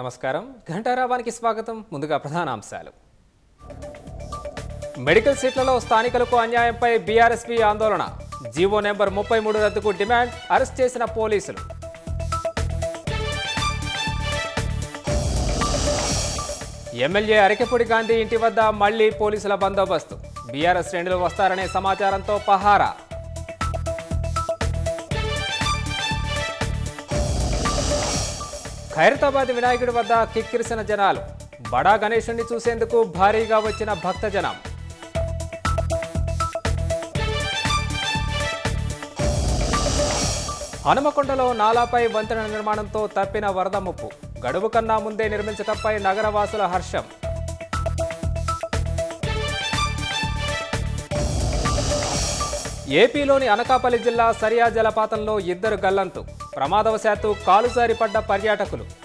నమస్కారం ఘంటారావానికి స్వాగతం ముందుగా ప్రధాన అంశాలు మెడికల్ సీట్లలో స్థానికులకు అన్యాయంపై బీఆర్ఎస్పీ ఆందోళన జీవో నెంబర్ ముప్పై మూడు రద్దుకు డిమాండ్ అరెస్ట్ చేసిన పోలీసులు ఎమ్మెల్యే అరికెపూడి గాంధీ ఇంటి వద్ద మళ్లీ పోలీసుల బందోబస్తు బీఆర్ఎస్ శ్రేణులు వస్తారనే సమాచారంతో పహారా ఖైరతాబాద్ వినాయకుడి వద్ద కిక్కిరిసిన జనాలు బడా గణేశుణ్ణి చూసేందుకు భారీగా వచ్చిన భక్తజనం హనుమకొండలో నాలాపై వంతెన నిర్మాణంతో తప్పిన వరద ముప్పు గడువు కన్నా ముందే నిర్మించటంపై నగరవాసుల హర్షం ఏపీలోని అనకాపల్లి జిల్లా సరియా జలపాతంలో ఇద్దరు గల్లంతు ప్రమాదవశాత్తు కాలుజారి పడ్డ పర్యాటకులు